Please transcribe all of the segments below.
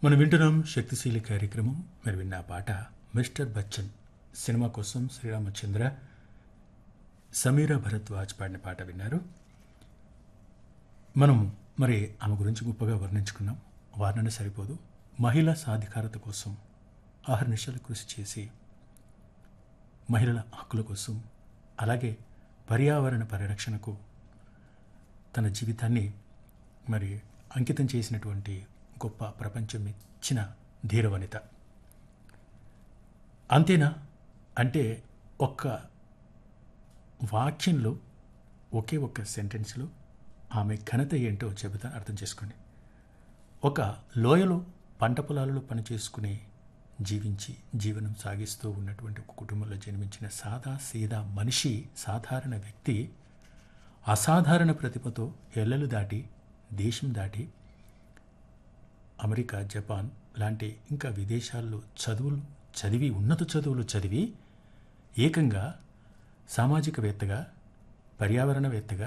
మనం వింటున్నాం శక్తిశీలి కార్యక్రమం మీరు విన్న ఆ పాట మిస్టర్ బచ్చన్ సినిమా కోసం శ్రీరామచంద్ర సమీరా భరద్వాజ్ పాడిన పాట విన్నారు మనం మరి ఆమె గురించి గొప్పగా వర్ణించుకున్నాం వర్ణన సరిపోదు మహిళా సాధికారత కోసం ఆహర్నిశలు కృషి చేసి మహిళల హక్కుల కోసం అలాగే పర్యావరణ పరిరక్షణకు తన జీవితాన్ని మరి అంకితం చేసినటువంటి గొప్ప ప్రపంచం ఇచ్చిన ధీరవనిత అంతేనా అంటే ఒక్క వాక్యంలో ఒకే ఒక్క సెంటెన్స్లో ఆమె ఘనత ఏంటో చెబుతా అర్థం చేసుకోండి ఒక లోయలో పంట పొలాలలో పనిచేసుకుని జీవించి జీవనం సాగిస్తూ ఉన్నటువంటి ఒక కుటుంబంలో జన్మించిన సాదా సీదా మనిషి సాధారణ వ్యక్తి అసాధారణ ప్రతిభతో ఎల్లలు దాటి దేశం దాటి అమెరికా జపాన్ లాంటి ఇంకా విదేశాల్లో చదువులు చదివి ఉన్నత చదువులు చదివి ఏకంగా సామాజికవేత్తగా పర్యావరణవేత్తగా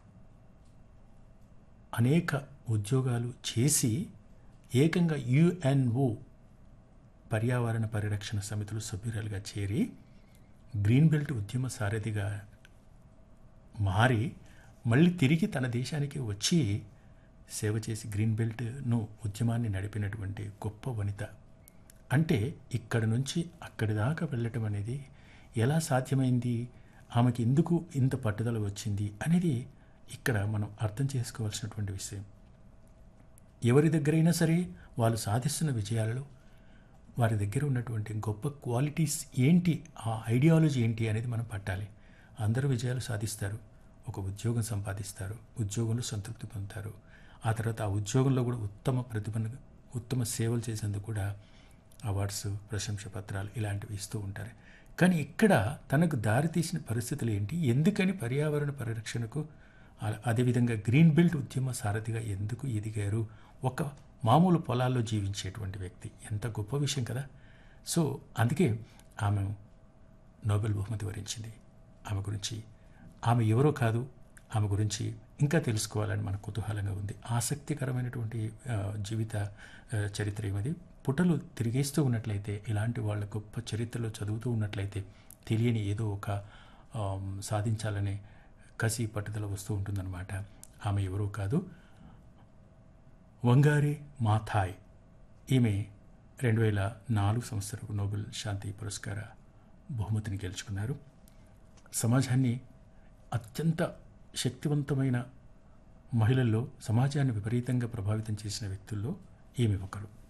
అనేక ఉద్యోగాలు చేసి ఏకంగా యుఎన్ఓ పర్యావరణ పరిరక్షణ సమితులు సభ్యురాలుగా చేరి గ్రీన్ బెల్ట్ ఉద్యమ సారథిగా మారి మళ్ళీ తిరిగి తన దేశానికి వచ్చి సేవ చేసి గ్రీన్ బెల్ట్ను ఉద్యమాన్ని నడిపినటువంటి గొప్ప వనిత అంటే ఇక్కడ నుంచి అక్కడి దాకా వెళ్ళటం అనేది ఎలా సాధ్యమైంది ఆమెకి ఎందుకు ఇంత పట్టుదల వచ్చింది అనేది ఇక్కడ మనం అర్థం చేసుకోవాల్సినటువంటి విషయం ఎవరి దగ్గరైనా సరే వాళ్ళు సాధిస్తున్న విజయాలలో వారి దగ్గర ఉన్నటువంటి గొప్ప క్వాలిటీస్ ఏంటి ఆ ఐడియాలజీ ఏంటి అనేది మనం పట్టాలి అందరూ విజయాలు సాధిస్తారు ఒక ఉద్యోగం సంపాదిస్తారు ఉద్యోగంలో సంతృప్తి పొందుతారు ఆ తర్వాత ఆ ఉద్యోగంలో కూడా ఉత్తమ ప్రతిభను ఉత్తమ సేవలు చేసేందుకు కూడా అవార్డ్స్ ప్రశంస పత్రాలు ఇలాంటివి ఇస్తూ ఉంటారు కానీ ఇక్కడ తనకు దారి తీసిన పరిస్థితులు ఏంటి ఎందుకని పర్యావరణ పరిరక్షణకు అ- అదేవిధంగా గ్రీన్ బెల్ట్ ఉద్యమ సారథిగా ఎందుకు ఎదిగారు ఒక మామూలు పొలాల్లో జీవించేటువంటి వ్యక్తి ఎంత గొప్ప విషయం కదా సో అందుకే ఆమె నోబెల్ బహుమతి వరించింది ఆమె గురించి ఆమె ఎవరో కాదు ఆమె గురించి ఇంకా తెలుసుకోవాలని మన కుతూహలంగా ఉంది ఆసక్తికరమైనటువంటి ఆ, జీవిత ఆ, చరిత్ర ఏమది పుటలు తిరిగేస్తూ ఉన్నట్లయితే ఇలాంటి వాళ్ళ గొప్ప చరిత్రలో చదువుతూ ఉన్నట్లయితే తెలియని ఏదో ఒక ఆమ్, సాధించాలనే కసి పట్టుదల వస్తూ ఉంటుందన్నమాట ఆమె ఎవరో కాదు వంగారి మాథాయ్ ఈమె రెండు వేల నాలుగు సంవత్సరకు నోబెల్ శాంతి పురస్కార బహుమతిని గెలుచుకున్నారు సమాజాన్ని అత్యంత శక్తివంతమైన మహిళల్లో సమాజాన్ని విపరీతంగా ప్రభావితం చేసిన వ్యక్తుల్లో ఈమె ఒకరు